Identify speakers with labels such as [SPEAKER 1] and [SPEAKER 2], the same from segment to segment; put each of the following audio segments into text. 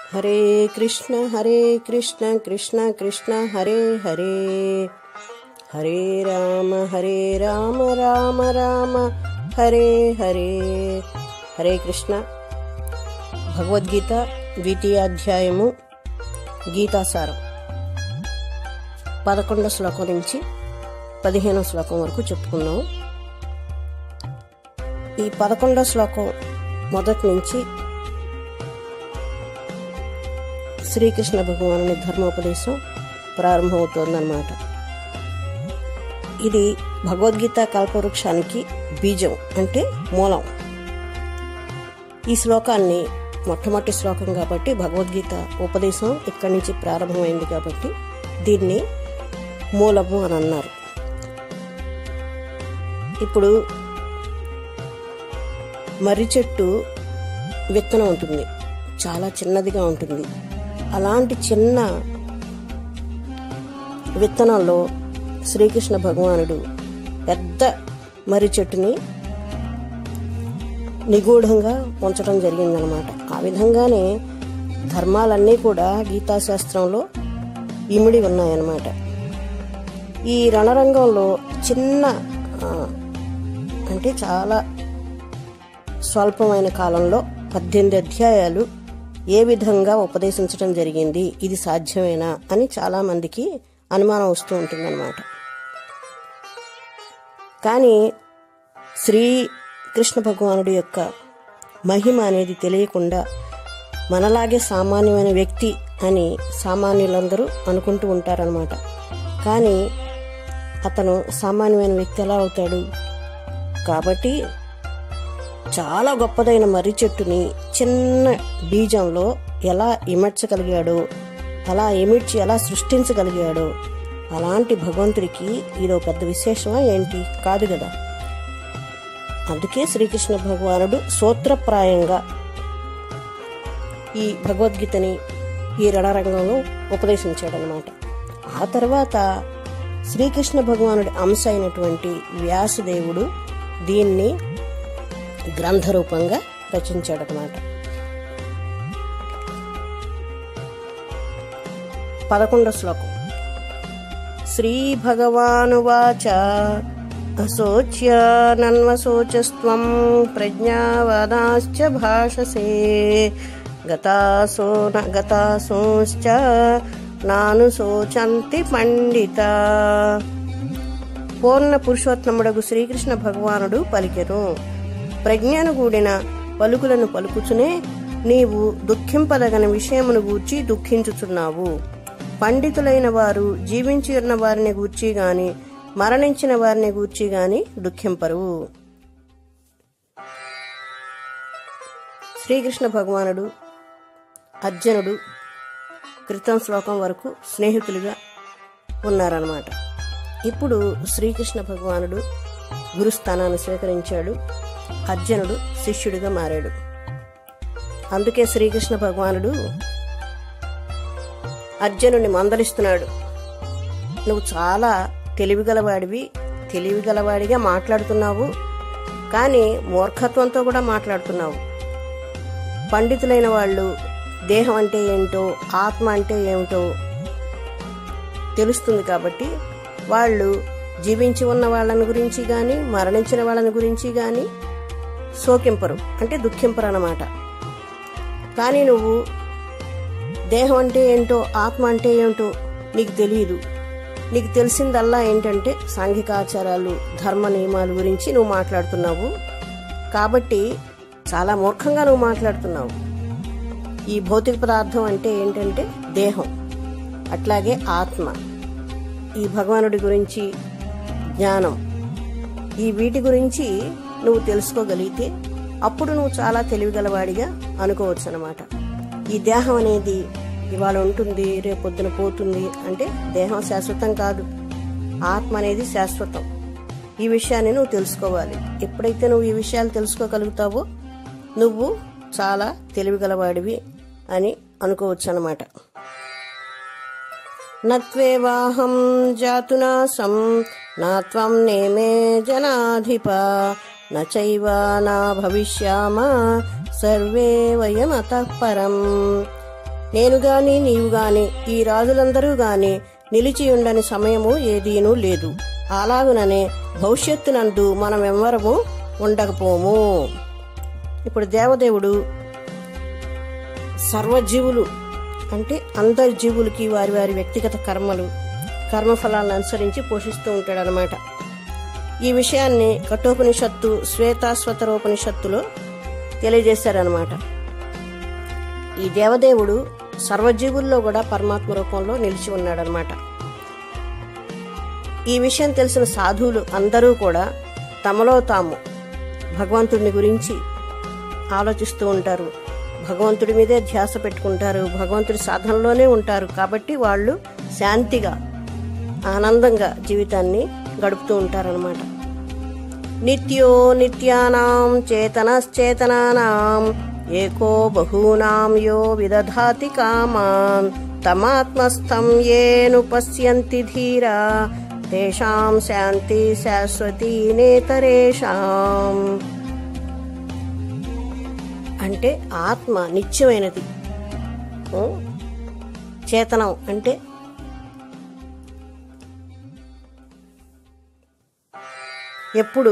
[SPEAKER 1] హరే కృష్ణ హరే కృష్ణ కృష్ణ కృష్ణ హరే హరే హరే రామ హరే రామ రామ రామ హరే హరే హరే కృష్ణ భగవద్గీత ద్వితీయ అధ్యాయము గీతాసారం పదకొండో శ్లోకం నుంచి పదిహేనో శ్లోకం వరకు చెప్పుకున్నాం ఈ పదకొండో శ్లోకం మొదటి నుంచి శ్రీకృష్ణ భగవానుని ధర్మోపదేశం ప్రారంభమవుతోందన్నమాట ఇది భగవద్గీత కల్పవృక్షానికి బీజం అంటే మూలం ఈ శ్లోకాన్ని మొట్టమొదటి శ్లోకం కాబట్టి భగవద్గీత ఉపదేశం ఇక్కడి నుంచి ప్రారంభమైంది కాబట్టి దీన్ని మూలము అని అన్నారు ఇప్పుడు మర్రి చెట్టు విత్తనం ఉంటుంది చాలా చిన్నదిగా ఉంటుంది అలాంటి చిన్న విత్తనంలో శ్రీకృష్ణ భగవానుడు పెద్ద మర్రి చెట్టుని నిగూఢంగా ఉంచడం జరిగిందనమాట ఆ విధంగానే ధర్మాలన్నీ కూడా గీతాశాస్త్రంలో ఇమిడి ఉన్నాయన్నమాట ఈ రణరంగంలో చిన్న ఆ, అంటే చాలా స్వల్పమైన కాలంలో పద్దెనిమిది అధ్యాయాలు ఏ విధంగా ఉపదేశించడం జరిగింది ఇది సాధ్యమేనా అని చాలా మందికి అనుమానం వస్తూ ఉంటుందన్నమాట కానీ శ్రీ కృష్ణ భగవానుడి యొక్క మహిమ అనేది తెలియకుండా మనలాగే సామాన్యమైన వ్యక్తి అని సామాన్యులందరూ అనుకుంటూ ఉంటారనమాట కానీ అతను సామాన్యమైన వ్యక్తి ఎలా అవుతాడు కాబట్టి చాలా గొప్పదైన మర్రి చెట్టుని చిన్న బీజంలో ఎలా ఇమర్చగలిగాడో అలా ఇమిడ్చి ఎలా సృష్టించగలిగాడో అలాంటి భగవంతుడికి ఇదో పెద్ద విశేషమా ఏంటి కాదు కదా అందుకే శ్రీకృష్ణ భగవానుడు సూత్రప్రాయంగా ఈ భగవద్గీతని ఈ రణరంగంలో ఉపదేశించాడనమాట ఆ తర్వాత శ్రీకృష్ణ భగవానుడి అంశ అయినటువంటి వ్యాసదేవుడు దీన్ని గ్రంథరూపంగా రచించాడనమాట పదకొండో శ్లోకం శ్రీ భగవానువాచ అశోచ్య నన్వశోచస్త్వం ప్రజ్ఞావాదాశ్చ భాషసే గతాసో న గతాసోశ్చ నాను శోచంతి పండిత పూర్ణ పురుషోత్తముడగు శ్రీకృష్ణ భగవానుడు పలికెను ప్రజ్ఞను కూడిన పలుకులను పలుకుచునే నీవు దుఃఖింపదగన విషయమును గూర్చి దుఃఖించుచున్నావు పండితులైన వారు జీవించి ఉన్న వారిని గూర్చి గాని మరణించిన వారిని గూర్చి గాని దుఃఖింపరు శ్రీకృష్ణ భగవానుడు అర్జునుడు క్రితం శ్లోకం వరకు స్నేహితులుగా ఉన్నారన్నమాట ఇప్పుడు శ్రీకృష్ణ భగవానుడు గురుస్థానాన్ని స్వీకరించాడు అర్జునుడు శిష్యుడిగా మారాడు అందుకే శ్రీకృష్ణ భగవానుడు అర్జునుడిని మందలిస్తున్నాడు నువ్వు చాలా తెలివిగలవాడివి తెలివిగలవాడిగా మాట్లాడుతున్నావు కానీ మూర్ఖత్వంతో కూడా మాట్లాడుతున్నావు పండితులైన వాళ్ళు దేహం అంటే ఏంటో ఆత్మ అంటే ఏమిటో తెలుస్తుంది కాబట్టి వాళ్ళు జీవించి ఉన్న వాళ్ళని గురించి కానీ మరణించిన వాళ్ళని గురించి కానీ శోకింపరు అంటే దుఃఖింపరు అన్నమాట కానీ నువ్వు దేహం అంటే ఏంటో ఆత్మ అంటే ఏంటో నీకు తెలియదు నీకు తెలిసిందల్లా ఏంటంటే సాంఘిక ఆచారాలు ధర్మ నియమాల గురించి నువ్వు మాట్లాడుతున్నావు కాబట్టి చాలా మూర్ఖంగా నువ్వు మాట్లాడుతున్నావు ఈ భౌతిక పదార్థం అంటే ఏంటంటే దేహం అట్లాగే ఆత్మ ఈ భగవానుడి గురించి జ్ఞానం ఈ వీటి గురించి నువ్వు తెలుసుకోగలిగితే అప్పుడు నువ్వు చాలా తెలివిగలవాడిగా అనుకోవచ్చు అనమాట ఈ దేహం అనేది ఇవాళ ఉంటుంది రేపొద్దున పోతుంది అంటే దేహం శాశ్వతం కాదు ఆత్మ అనేది శాశ్వతం ఈ విషయాన్ని నువ్వు తెలుసుకోవాలి ఎప్పుడైతే నువ్వు ఈ విషయాలు తెలుసుకోగలుగుతావో నువ్వు చాలా తెలివిగలవాడివి అని అనుకోవచ్చు అనమాట నత్వేవాహం జాతునాసం నా త్వం నేమే జనాధిప నైవ నా భవిష్యామ సర్వే వయమత పరం నేను గాని నీవు గాని ఈ రాజులందరూ గాని నిలిచి ఉండని సమయము ఏదీనూ లేదు అలాగుననే భవిష్యత్తునందు మనమెవ్వరము ఉండకపోము ఇప్పుడు దేవదేవుడు సర్వజీవులు అంటే అందరి జీవులకి వారి వారి వ్యక్తిగత కర్మలు కర్మఫలాలను అనుసరించి పోషిస్తూ ఉంటాడనమాట ఈ విషయాన్ని కఠోపనిషత్తు శ్వేతాశ్వతరోపనిషత్తులో తెలియజేశారనమాట ఈ దేవదేవుడు సర్వజీవుల్లో కూడా పరమాత్మ రూపంలో నిలిచి ఉన్నాడనమాట ఈ విషయం తెలిసిన సాధువులు అందరూ కూడా తమలో తాము భగవంతుడిని గురించి ఆలోచిస్తూ ఉంటారు భగవంతుడి మీదే ధ్యాస పెట్టుకుంటారు భగవంతుడి సాధనలోనే ఉంటారు కాబట్టి వాళ్ళు శాంతిగా ఆనందంగా జీవితాన్ని గడుపుతూ ఉంటారనమాట నిత్యో నిత్యానాం చేతనశ్చేతనానాం ఏకో బహూనాం యో విదధాతి కామాన్ తమాత్మస్థం ఏను పశ్యంతి ధీరా తేషాం శాంతి శాశ్వతీ నేతరేషాం అంటే ఆత్మ నిత్యమైనది ఓ, చేతనం అంటే ఎప్పుడు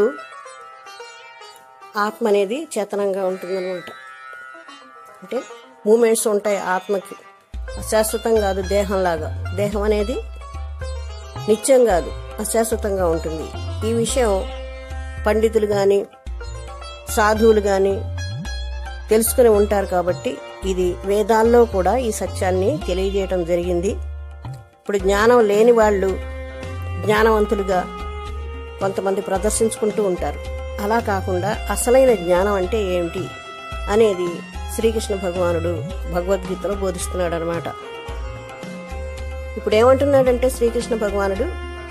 [SPEAKER 1] ఆత్మ అనేది చేతనంగా ఉంటుందన్నమాట అంటే మూమెంట్స్ ఉంటాయి ఆత్మకి అశాశ్వతం కాదు దేహంలాగా దేహం అనేది నిత్యం కాదు అశాశ్వతంగా ఉంటుంది ఈ విషయం పండితులు కానీ సాధువులు కానీ తెలుసుకుని ఉంటారు కాబట్టి ఇది వేదాల్లో కూడా ఈ సత్యాన్ని తెలియజేయటం జరిగింది ఇప్పుడు జ్ఞానం లేని వాళ్ళు జ్ఞానవంతులుగా కొంతమంది ప్రదర్శించుకుంటూ ఉంటారు అలా కాకుండా అసలైన జ్ఞానం అంటే ఏమిటి అనేది శ్రీకృష్ణ భగవానుడు భగవద్గీతలో బోధిస్తున్నాడు అనమాట ఇప్పుడు ఏమంటున్నాడంటే శ్రీకృష్ణ భగవానుడు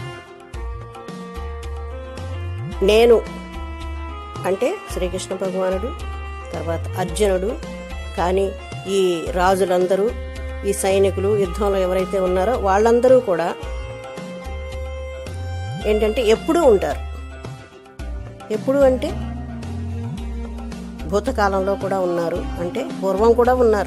[SPEAKER 1] నేను అంటే శ్రీకృష్ణ భగవానుడు తర్వాత అర్జునుడు కానీ ఈ రాజులందరూ ఈ సైనికులు యుద్ధంలో ఎవరైతే ఉన్నారో వాళ్ళందరూ కూడా ఏంటంటే ఎప్పుడూ ఉంటారు ఎప్పుడు అంటే భూతకాలంలో కూడా ఉన్నారు అంటే పూర్వం కూడా ఉన్నారు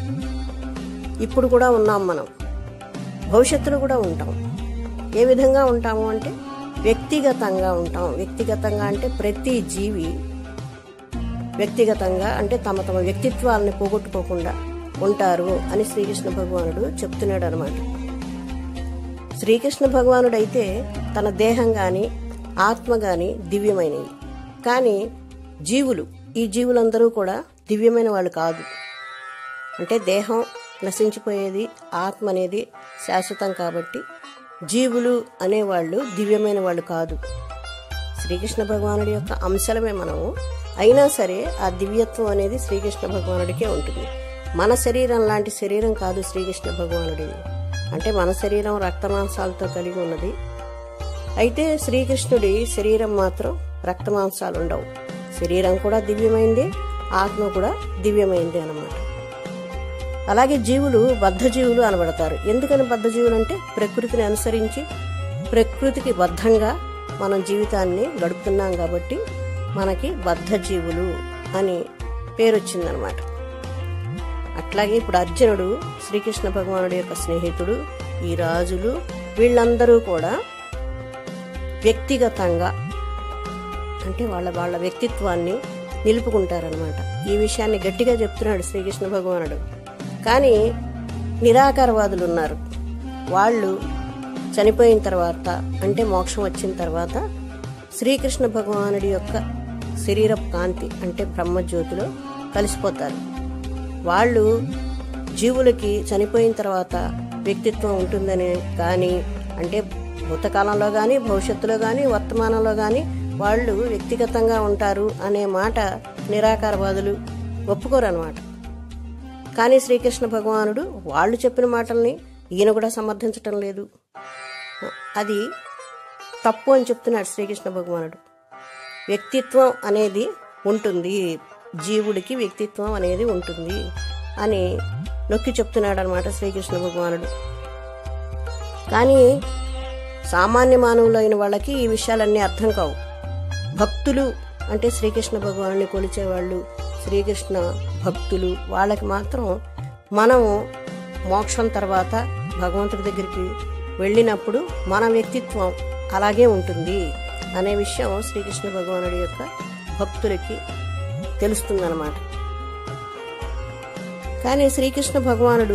[SPEAKER 1] ఇప్పుడు కూడా ఉన్నాం మనం భవిష్యత్తులో కూడా ఉంటాం ఏ విధంగా ఉంటాము అంటే వ్యక్తిగతంగా ఉంటాం వ్యక్తిగతంగా అంటే ప్రతి జీవి వ్యక్తిగతంగా అంటే తమ తమ వ్యక్తిత్వాలని పోగొట్టుకోకుండా ఉంటారు అని శ్రీకృష్ణ భగవానుడు చెప్తున్నాడు అనమాట శ్రీకృష్ణ భగవానుడు అయితే తన దేహం గాని ఆత్మ గాని దివ్యమైనవి కానీ జీవులు ఈ జీవులందరూ కూడా దివ్యమైన వాళ్ళు కాదు అంటే దేహం నశించిపోయేది ఆత్మ అనేది శాశ్వతం కాబట్టి జీవులు అనేవాళ్ళు దివ్యమైన వాళ్ళు కాదు శ్రీకృష్ణ భగవానుడి యొక్క అంశలమే మనము అయినా సరే ఆ దివ్యత్వం అనేది శ్రీకృష్ణ భగవానుడికే ఉంటుంది మన శరీరం లాంటి శరీరం కాదు శ్రీకృష్ణ భగవానుడిది అంటే మన శరీరం రక్తమాంసాలతో కలిగి ఉన్నది అయితే శ్రీకృష్ణుడి శరీరం మాత్రం రక్తమాంసాలు ఉండవు శరీరం కూడా దివ్యమైంది ఆత్మ కూడా దివ్యమైంది అన్నమాట అలాగే జీవులు బద్ధజీవులు అనబడతారు ఎందుకని బద్ధజీవులు అంటే ప్రకృతిని అనుసరించి ప్రకృతికి బద్ధంగా మనం జీవితాన్ని గడుపుతున్నాం కాబట్టి మనకి బద్ధజీవులు అని పేరు వచ్చిందనమాట అట్లాగే ఇప్పుడు అర్జునుడు శ్రీకృష్ణ భగవానుడి యొక్క స్నేహితుడు ఈ రాజులు వీళ్ళందరూ కూడా వ్యక్తిగతంగా అంటే వాళ్ళ వాళ్ళ వ్యక్తిత్వాన్ని నిలుపుకుంటారనమాట ఈ విషయాన్ని గట్టిగా చెప్తున్నాడు శ్రీకృష్ణ భగవానుడు కానీ నిరాకారవాదులు ఉన్నారు వాళ్ళు చనిపోయిన తర్వాత అంటే మోక్షం వచ్చిన తర్వాత శ్రీకృష్ణ భగవానుడి యొక్క శరీర కాంతి అంటే బ్రహ్మజ్యోతిలో కలిసిపోతారు వాళ్ళు జీవులకి చనిపోయిన తర్వాత వ్యక్తిత్వం ఉంటుందని కానీ అంటే భూతకాలంలో కానీ భవిష్యత్తులో కానీ వర్తమానంలో కానీ వాళ్ళు వ్యక్తిగతంగా ఉంటారు అనే మాట నిరాకారవాదులు ఒప్పుకోరు అనమాట కానీ శ్రీకృష్ణ భగవానుడు వాళ్ళు చెప్పిన మాటల్ని ఈయన కూడా సమర్థించటం లేదు అది తప్పు అని చెప్తున్నాడు శ్రీకృష్ణ భగవానుడు వ్యక్తిత్వం అనేది ఉంటుంది జీవుడికి వ్యక్తిత్వం అనేది ఉంటుంది అని నొక్కి చెప్తున్నాడు అనమాట శ్రీకృష్ణ భగవానుడు కానీ సామాన్య మానవులైన వాళ్ళకి ఈ విషయాలన్నీ అర్థం కావు భక్తులు అంటే శ్రీకృష్ణ భగవానుని కొలిచేవాళ్ళు శ్రీకృష్ణ భక్తులు వాళ్ళకి మాత్రం మనము మోక్షం తర్వాత భగవంతుడి దగ్గరికి వెళ్ళినప్పుడు మన వ్యక్తిత్వం అలాగే ఉంటుంది అనే విషయం శ్రీకృష్ణ భగవానుడి యొక్క భక్తులకి తెలుస్తుందన్నమాట కానీ శ్రీకృష్ణ భగవానుడు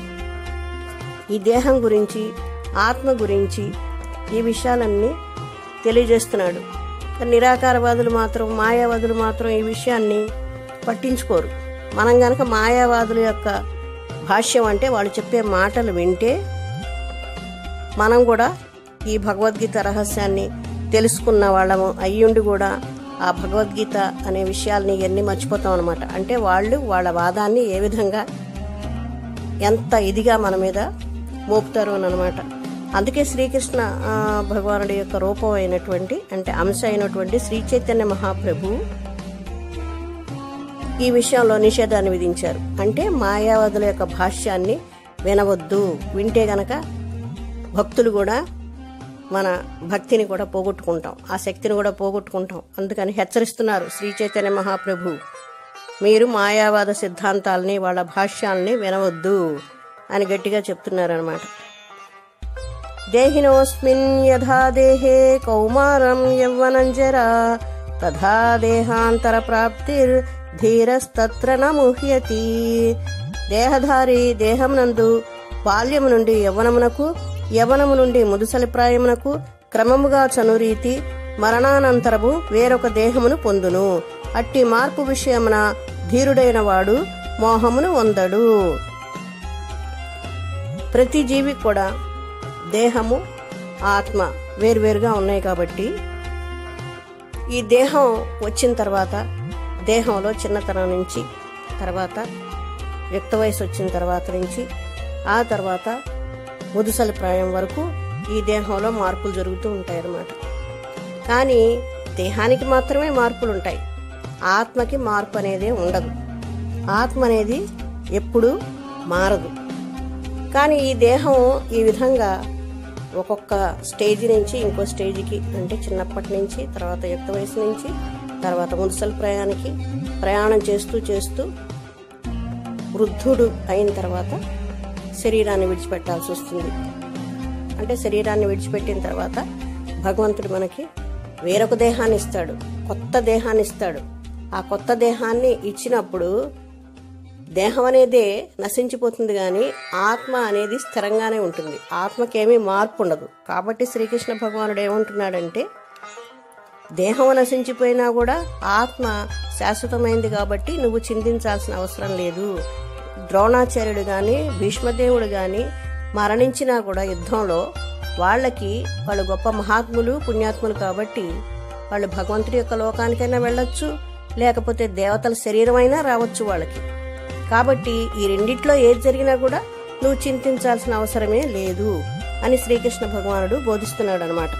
[SPEAKER 1] ఈ దేహం గురించి ఆత్మ గురించి ఈ విషయాలన్నీ తెలియజేస్తున్నాడు కానీ నిరాకారవాదులు మాత్రం మాయావాదులు మాత్రం ఈ విషయాన్ని పట్టించుకోరు మనం గనక మాయావాదుల యొక్క భాష్యం అంటే వాళ్ళు చెప్పే మాటలు వింటే మనం కూడా ఈ భగవద్గీత రహస్యాన్ని తెలుసుకున్న వాళ్ళము అయ్యుండి కూడా ఆ భగవద్గీత అనే విషయాల్ని ఇవన్నీ మర్చిపోతాం అనమాట అంటే వాళ్ళు వాళ్ళ వాదాన్ని ఏ విధంగా ఎంత ఇదిగా మన మీద మోపుతారు అని అనమాట అందుకే శ్రీకృష్ణ ఆ, భగవానుడి యొక్క రూపం అయినటువంటి అంటే అంశ అయినటువంటి శ్రీ చైతన్య మహాప్రభు ఈ విషయంలో నిషేధాన్ని విధించారు అంటే మాయావతుల యొక్క భాష్యాన్ని వినవద్దు వింటే గనక భక్తులు కూడా మన భక్తిని కూడా పోగొట్టుకుంటాం ఆ శక్తిని కూడా పోగొట్టుకుంటాం అందుకని హెచ్చరిస్తున్నారు శ్రీ చైతన్య మహాప్రభు మీరు మాయావాద సిద్ధాంతాలని వాళ్ళ భాష్యాల్ని వినవద్దు అని గట్టిగా చెప్తున్నారనమాట దేహినోస్మిన్ యథా దేహే కౌమారం యవ్వనం జరా తథా దేహాంతర ప్రాప్తిర్ ధీరస్తత్ర నముహ్యతి దేహధారి దేహమునందు బాల్యము నుండి యవ్వనమునకు యవ్వనము నుండి ముదుసలి ప్రాయమునకు క్రమముగా చనురీతి మరణానంతరము వేరొక దేహమును పొందును అట్టి మార్పు విషయమున ధీరుడైన వాడు మోహమును పొందడు ప్రతి జీవి కూడా దేహము ఆత్మ వేరువేరుగా ఉన్నాయి కాబట్టి ఈ దేహం వచ్చిన తర్వాత దేహంలో చిన్నతనం నుంచి తర్వాత యుక్త వయసు వచ్చిన తర్వాత నుంచి ఆ తర్వాత ముదుసలి ప్రాయం వరకు ఈ దేహంలో మార్పులు జరుగుతూ ఉంటాయి అన్నమాట కానీ దేహానికి మాత్రమే మార్పులు ఉంటాయి ఆత్మకి మార్పు అనేది ఉండదు ఆత్మ అనేది ఎప్పుడూ మారదు కానీ ఈ దేహం ఈ విధంగా ఒక్కొక్క స్టేజ్ నుంచి ఇంకో స్టేజ్కి అంటే చిన్నప్పటి నుంచి తర్వాత యుక్త వయసు నుంచి తర్వాత మున్సల్ ప్రయాణానికి ప్రయాణం చేస్తూ చేస్తూ వృద్ధుడు అయిన తర్వాత శరీరాన్ని విడిచిపెట్టాల్సి వస్తుంది అంటే శరీరాన్ని విడిచిపెట్టిన తర్వాత భగవంతుడు మనకి వేరొక దేహాన్ని ఇస్తాడు కొత్త దేహాన్ని ఇస్తాడు ఆ కొత్త దేహాన్ని ఇచ్చినప్పుడు దేహం అనేదే నశించిపోతుంది కానీ ఆత్మ అనేది స్థిరంగానే ఉంటుంది ఆత్మకేమీ మార్పు ఉండదు కాబట్టి శ్రీకృష్ణ భగవానుడు ఏమంటున్నాడంటే దేహం నశించిపోయినా కూడా ఆత్మ శాశ్వతమైంది కాబట్టి నువ్వు చింతించాల్సిన అవసరం లేదు ద్రోణాచార్యుడు కానీ భీష్మదేవుడు కానీ మరణించినా కూడా యుద్ధంలో వాళ్ళకి వాళ్ళు గొప్ప మహాత్ములు పుణ్యాత్ములు కాబట్టి వాళ్ళు భగవంతుడి యొక్క లోకానికైనా వెళ్ళొచ్చు లేకపోతే దేవతల శరీరమైనా రావచ్చు వాళ్ళకి కాబట్టి ఈ రెండిట్లో ఏది జరిగినా కూడా నువ్వు చింతించాల్సిన అవసరమే లేదు అని శ్రీకృష్ణ భగవానుడు బోధిస్తున్నాడు అనమాట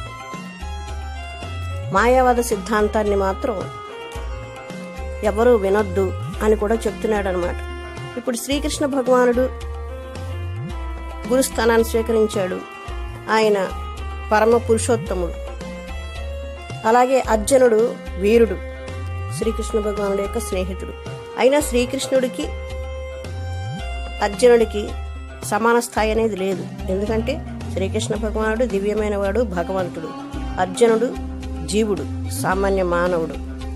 [SPEAKER 1] మాయావాద సిద్ధాంతాన్ని మాత్రం ఎవరూ వినొద్దు అని కూడా చెప్తున్నాడు అనమాట ఇప్పుడు శ్రీకృష్ణ భగవానుడు గురుస్థానాన్ని స్వీకరించాడు ఆయన పరమ పురుషోత్తముడు అలాగే అర్జునుడు వీరుడు శ్రీకృష్ణ భగవానుడి యొక్క స్నేహితుడు అయినా శ్రీకృష్ణుడికి అర్జునుడికి సమాన స్థాయి అనేది లేదు ఎందుకంటే శ్రీకృష్ణ భగవానుడు దివ్యమైన వాడు భగవంతుడు అర్జునుడు జీవుడు సామాన్య మానవుడు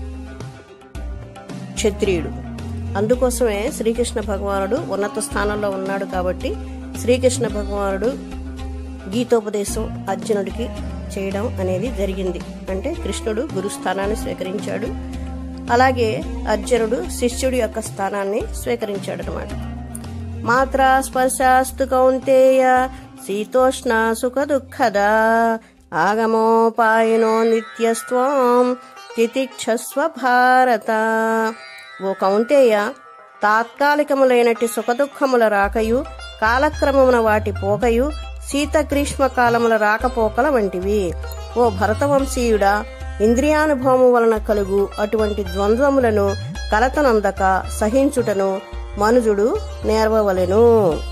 [SPEAKER 1] క్షత్రియుడు అందుకోసమే శ్రీకృష్ణ భగవానుడు ఉన్నత స్థానంలో ఉన్నాడు కాబట్టి శ్రీకృష్ణ భగవానుడు గీతోపదేశం అర్జునుడికి చేయడం అనేది జరిగింది అంటే కృష్ణుడు గురుస్థానాన్ని స్వీకరించాడు అలాగే అర్జునుడు శిష్యుడి యొక్క స్థానాన్ని స్వీకరించాడు అనమాట మాత్రా స్పర్శాస్తు కౌంతేయ శీతోష్ణ సుఖ దుఃఖద ఆగమోపాయనో నిత్యస్త్వం తితిక్షస్వ భారత ఓ కౌంతేయ తాత్కాలికములైనటి సుఖదుఖముల రాకయు కాలక్రమమున వాటి పోకయు శీత గ్రీష్మ కాలముల రాకపోకల వంటివి ఓ భరతవంశీయుడా ఇంద్రియానుభవము వలన కలుగు అటువంటి ద్వంద్వములను కలతనందక సహించుటను మనుజుడు నేర్వవలెను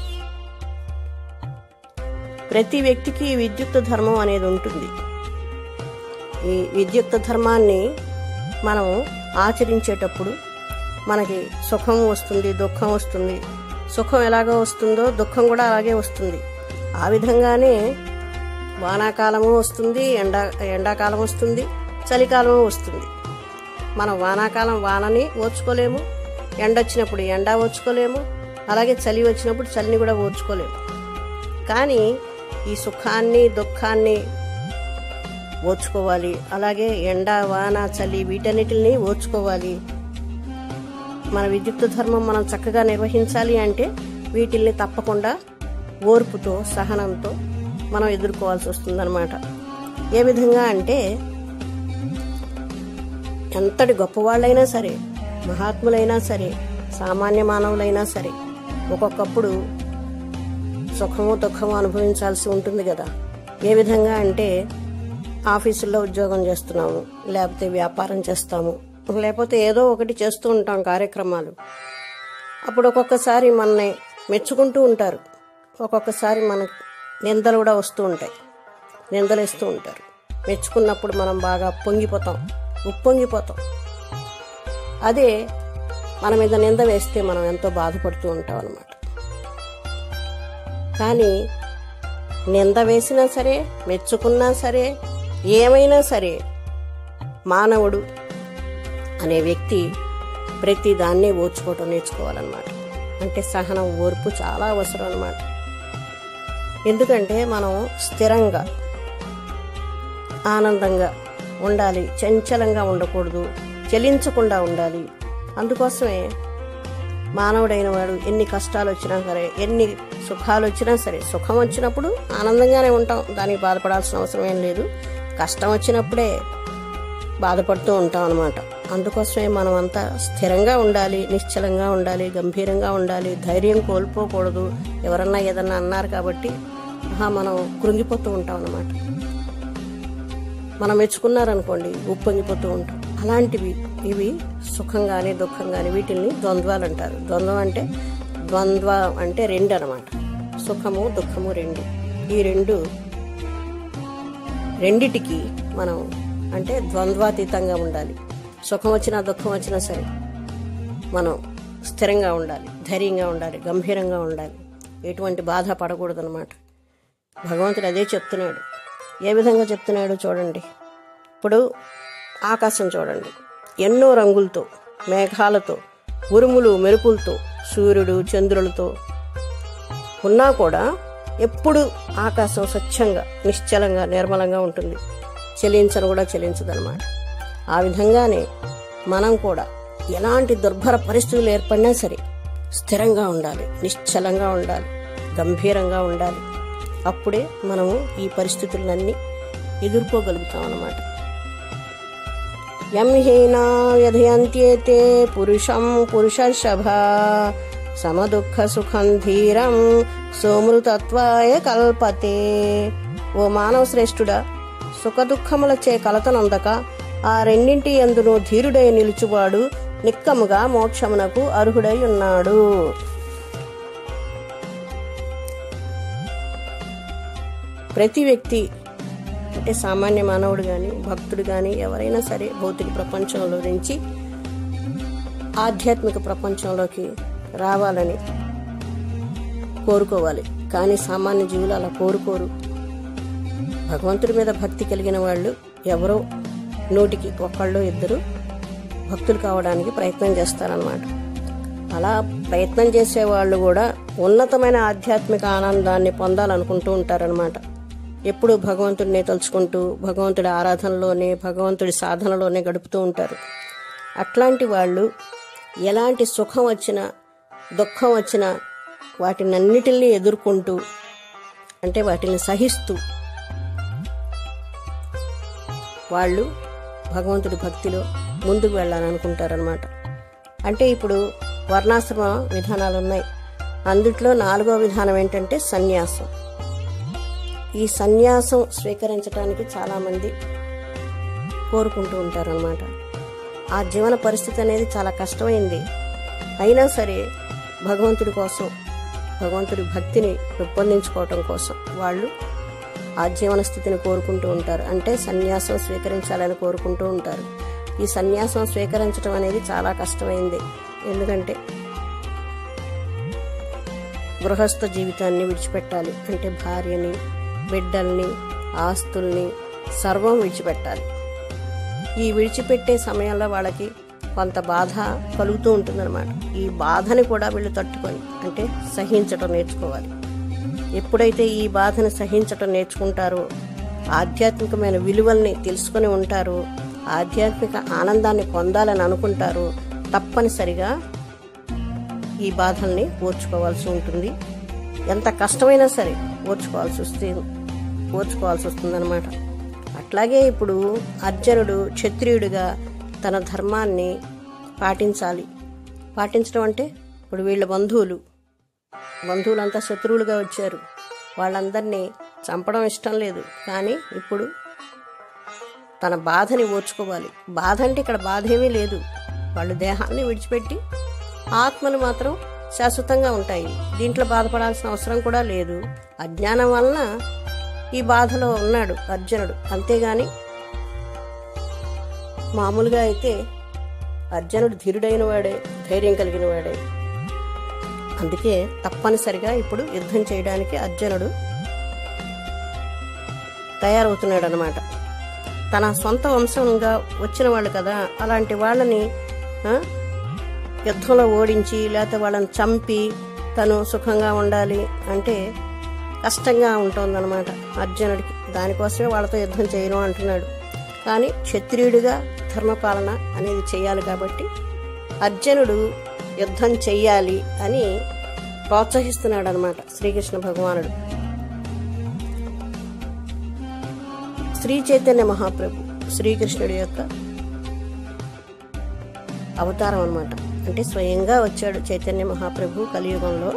[SPEAKER 1] ప్రతి వ్యక్తికి ఈ విద్యుక్త ధర్మం అనేది ఉంటుంది ఈ విద్యుక్త ధర్మాన్ని మనం ఆచరించేటప్పుడు మనకి సుఖం వస్తుంది దుఃఖం వస్తుంది సుఖం ఎలాగో వస్తుందో దుఃఖం కూడా అలాగే వస్తుంది ఆ విధంగానే వానాకాలము వస్తుంది ఎండా ఎండాకాలం వస్తుంది చలికాలము వస్తుంది మనం వానాకాలం వానని ఓర్చుకోలేము ఎండ వచ్చినప్పుడు ఎండ ఓర్చుకోలేము అలాగే చలి వచ్చినప్పుడు చలిని కూడా ఓర్చుకోలేము కానీ ఈ సుఖాన్ని దుఃఖాన్ని ఓర్చుకోవాలి అలాగే ఎండ వాన చలి వీటన్నిటిని ఓర్చుకోవాలి మన విద్యుత్ ధర్మం మనం చక్కగా నిర్వహించాలి అంటే వీటిల్ని తప్పకుండా ఓర్పుతో సహనంతో మనం ఎదుర్కోవాల్సి వస్తుందన్నమాట ఏ విధంగా అంటే ఎంతటి గొప్పవాళ్ళైనా సరే మహాత్ములైనా సరే సామాన్య మానవులైనా సరే ఒక్కొక్కప్పుడు సుఖము దుఃఖము అనుభవించాల్సి ఉంటుంది కదా ఏ విధంగా అంటే ఆఫీసుల్లో ఉద్యోగం చేస్తున్నాము లేకపోతే వ్యాపారం చేస్తాము లేకపోతే ఏదో ఒకటి చేస్తూ ఉంటాం కార్యక్రమాలు అప్పుడు ఒక్కొక్కసారి మనని మెచ్చుకుంటూ ఉంటారు ఒక్కొక్కసారి మన నిందలు కూడా వస్తూ ఉంటాయి నిందలేస్తూ ఉంటారు మెచ్చుకున్నప్పుడు మనం బాగా పొంగిపోతాం ఉప్పొంగిపోతాం అదే మన మీద నింద వేస్తే మనం ఎంతో బాధపడుతూ ఉంటాం అనమాట కానీ నింద వేసినా సరే మెచ్చుకున్నా సరే ఏమైనా సరే మానవుడు అనే వ్యక్తి ప్రతి దాన్ని ఓర్చుకోవటం నేర్చుకోవాలన్నమాట అంటే సహనం ఓర్పు చాలా అవసరం అన్నమాట ఎందుకంటే మనం స్థిరంగా ఆనందంగా ఉండాలి చంచలంగా ఉండకూడదు చలించకుండా ఉండాలి అందుకోసమే మానవుడైన వాడు ఎన్ని కష్టాలు వచ్చినా సరే ఎన్ని సుఖాలు వచ్చినా సరే సుఖం వచ్చినప్పుడు ఆనందంగానే ఉంటాం దానికి బాధపడాల్సిన అవసరం ఏం లేదు కష్టం వచ్చినప్పుడే బాధపడుతూ ఉంటాం అనమాట అందుకోసమే మనం అంతా స్థిరంగా ఉండాలి నిశ్చలంగా ఉండాలి గంభీరంగా ఉండాలి ధైర్యం కోల్పోకూడదు ఎవరన్నా ఏదన్నా అన్నారు కాబట్టి ఆహా, మనం కృంగిపోతూ ఉంటాం అనమాట మనం మెచ్చుకున్నారనుకోండి ఉప్పొంగిపోతూ ఉంటాం అలాంటివి ఇవి సుఖం కానీ దుఃఖం కానీ వీటిల్ని ద్వంద్వాలు అంటారు ద్వంద్వం అంటే ద్వంద్వ అంటే రెండు అనమాట సుఖము దుఃఖము రెండు ఈ రెండు రెండిటికి మనం అంటే ద్వంద్వాతీతంగా ఉండాలి సుఖం వచ్చినా దుఃఖం వచ్చినా సరే మనం స్థిరంగా ఉండాలి ధైర్యంగా ఉండాలి గంభీరంగా ఉండాలి ఎటువంటి బాధ పడకూడదన్నమాట భగవంతుడు అదే చెప్తున్నాడు ఏ విధంగా చెప్తున్నాడో చూడండి ఇప్పుడు ఆకాశం చూడండి ఎన్నో రంగులతో మేఘాలతో ఉరుములు మెరుపులతో సూర్యుడు చంద్రులతో ఉన్నా కూడా ఎప్పుడు ఆకాశం స్వచ్ఛంగా నిశ్చలంగా నిర్మలంగా ఉంటుంది చెలించను కూడా చెలించదనమాట ఆ విధంగానే మనం కూడా ఎలాంటి దుర్భర పరిస్థితులు ఏర్పడినా సరే స్థిరంగా ఉండాలి నిశ్చలంగా ఉండాలి గంభీరంగా ఉండాలి అప్పుడే మనము ఈ పరిస్థితులన్నీ ఎదుర్కోగలుగుతాం అన్నమాట యం హీనా వ్యధయంత్యేతే పురుషం పురుషర్షభ సమదుఃఖ సుఖం ధీరం సోమృతత్వాయ కల్పతే ఓ మానవ శ్రేష్ఠుడా సుఖదుఖములచే కలతనందక ఆ రెండింటి ఎందును ధీరుడై నిలుచువాడు నిక్కముగా మోక్షమునకు అర్హుడై ఉన్నాడు ప్రతి వ్యక్తి అంటే సామాన్య మానవుడు కానీ భక్తుడు కానీ ఎవరైనా సరే భౌతిక ప్రపంచంలో నుంచి ఆధ్యాత్మిక ప్రపంచంలోకి రావాలని కోరుకోవాలి కానీ సామాన్య జీవులు అలా కోరుకోరు భగవంతుడి మీద భక్తి కలిగిన వాళ్ళు ఎవరో నూటికి ఒకళ్ళు ఇద్దరు భక్తులు కావడానికి ప్రయత్నం చేస్తారనమాట అలా ప్రయత్నం చేసే వాళ్ళు కూడా ఉన్నతమైన ఆధ్యాత్మిక ఆనందాన్ని పొందాలనుకుంటూ ఉంటారనమాట ఎప్పుడు భగవంతుడిని తలుచుకుంటూ భగవంతుడి ఆరాధనలోనే భగవంతుడి సాధనలోనే గడుపుతూ ఉంటారు అట్లాంటి వాళ్ళు ఎలాంటి సుఖం వచ్చినా దుఃఖం వచ్చినా వాటినన్నిటిని ఎదుర్కొంటూ అంటే వాటిని సహిస్తూ వాళ్ళు భగవంతుడి భక్తిలో ముందుకు వెళ్ళాలనుకుంటారనమాట అంటే ఇప్పుడు వర్ణాశ్రమ విధానాలు ఉన్నాయి అందుట్లో నాలుగో విధానం ఏంటంటే సన్యాసం ఈ సన్యాసం స్వీకరించడానికి చాలామంది కోరుకుంటూ ఉంటారనమాట ఆ జీవన పరిస్థితి అనేది చాలా కష్టమైంది అయినా సరే భగవంతుడి కోసం భగవంతుడి భక్తిని పెంపొందించుకోవటం కోసం వాళ్ళు ఆ జీవన స్థితిని కోరుకుంటూ ఉంటారు అంటే సన్యాసం స్వీకరించాలని కోరుకుంటూ ఉంటారు ఈ సన్యాసం స్వీకరించడం అనేది చాలా కష్టమైంది ఎందుకంటే గృహస్థ జీవితాన్ని విడిచిపెట్టాలి అంటే భార్యని బిడ్డల్ని ఆస్తుల్ని సర్వం విడిచిపెట్టాలి ఈ విడిచిపెట్టే సమయంలో వాళ్ళకి కొంత బాధ కలుగుతూ ఉంటుందన్నమాట ఈ బాధని కూడా వీళ్ళు తట్టుకొని అంటే సహించటం నేర్చుకోవాలి ఎప్పుడైతే ఈ బాధను సహించటం నేర్చుకుంటారో ఆధ్యాత్మికమైన విలువల్ని తెలుసుకొని ఉంటారో ఆధ్యాత్మిక ఆనందాన్ని పొందాలని అనుకుంటారో తప్పనిసరిగా ఈ బాధల్ని ఓర్చుకోవాల్సి ఉంటుంది ఎంత కష్టమైనా సరే ఓర్చుకోవాల్సి వస్తే ఓర్చుకోవాల్సి వస్తుందన్నమాట అట్లాగే ఇప్పుడు అర్జునుడు క్షత్రియుడిగా తన ధర్మాన్ని పాటించాలి పాటించడం అంటే ఇప్పుడు వీళ్ళ బంధువులు బంధువులంతా శత్రువులుగా వచ్చారు వాళ్ళందరినీ చంపడం ఇష్టం లేదు కానీ ఇప్పుడు తన బాధని ఓర్చుకోవాలి బాధ అంటే ఇక్కడ బాధ ఏమీ లేదు వాళ్ళు దేహాన్ని విడిచిపెట్టి ఆత్మలు మాత్రం శాశ్వతంగా ఉంటాయి దీంట్లో బాధపడాల్సిన అవసరం కూడా లేదు అజ్ఞానం వలన ఈ బాధలో ఉన్నాడు అర్జునుడు అంతేగాని మామూలుగా అయితే అర్జునుడు ధీరుడైన వాడే ధైర్యం కలిగిన వాడే అందుకే తప్పనిసరిగా ఇప్పుడు యుద్ధం చేయడానికి అర్జునుడు తయారవుతున్నాడు అనమాట తన సొంత వంశంగా వచ్చిన వాళ్ళు కదా అలాంటి వాళ్ళని ఆ, యుద్ధంలో ఓడించి లేకపోతే వాళ్ళని చంపి తను సుఖంగా ఉండాలి అంటే కష్టంగా ఉంటుందన్నమాట అర్జునుడికి దానికోసమే వాళ్ళతో యుద్ధం చేయను అంటున్నాడు కానీ క్షత్రియుడిగా ధర్మపాలన అనేది చేయాలి కాబట్టి అర్జునుడు యుద్ధం చెయ్యాలి అని ప్రోత్సహిస్తున్నాడు అనమాట శ్రీకృష్ణ భగవానుడు శ్రీ చైతన్య మహాప్రభు శ్రీకృష్ణుడి యొక్క అవతారం అన్నమాట అంటే స్వయంగా వచ్చాడు చైతన్య మహాప్రభు కలియుగంలో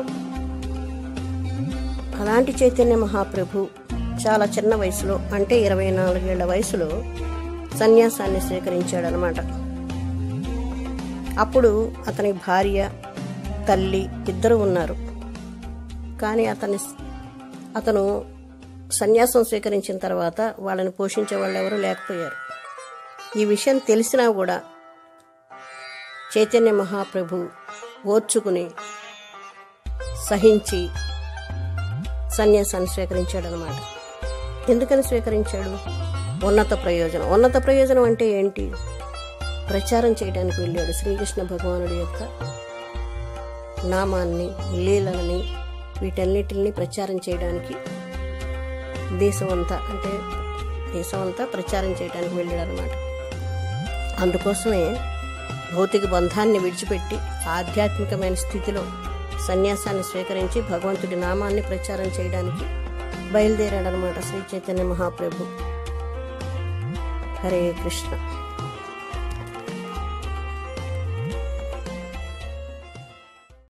[SPEAKER 1] అలాంటి చైతన్య మహాప్రభు చాలా చిన్న వయసులో అంటే ఇరవై నాలుగేళ్ల వయసులో సన్యాసాన్ని స్వీకరించాడనమాట అప్పుడు అతని భార్య తల్లి ఇద్దరు ఉన్నారు కానీ అతని అతను సన్యాసం స్వీకరించిన తర్వాత వాళ్ళని పోషించే వాళ్ళు ఎవరూ లేకపోయారు ఈ విషయం తెలిసినా కూడా చైతన్య మహాప్రభు ఓర్చుకుని సహించి సన్యాసాన్ని స్వీకరించాడనమాట ఎందుకని స్వీకరించాడు ఉన్నత ప్రయోజనం ఉన్నత ప్రయోజనం అంటే ఏంటి ప్రచారం చేయడానికి వెళ్ళాడు శ్రీకృష్ణ భగవానుడి యొక్క నామాన్ని లీలలని వీటన్నిటిని ప్రచారం చేయడానికి దేశమంతా అంటే దేశమంతా ప్రచారం చేయడానికి వెళ్ళాడు అనమాట అందుకోసమే భౌతిక బంధాన్ని విడిచిపెట్టి ఆధ్యాత్మికమైన స్థితిలో సన్యాసాన్ని స్వీకరించి భగవంతుడి నామాన్ని ప్రచారం చేయడానికి బయలుదేరాడనమాట శ్రీ చైతన్య మహాప్రభు హరే కృష్ణ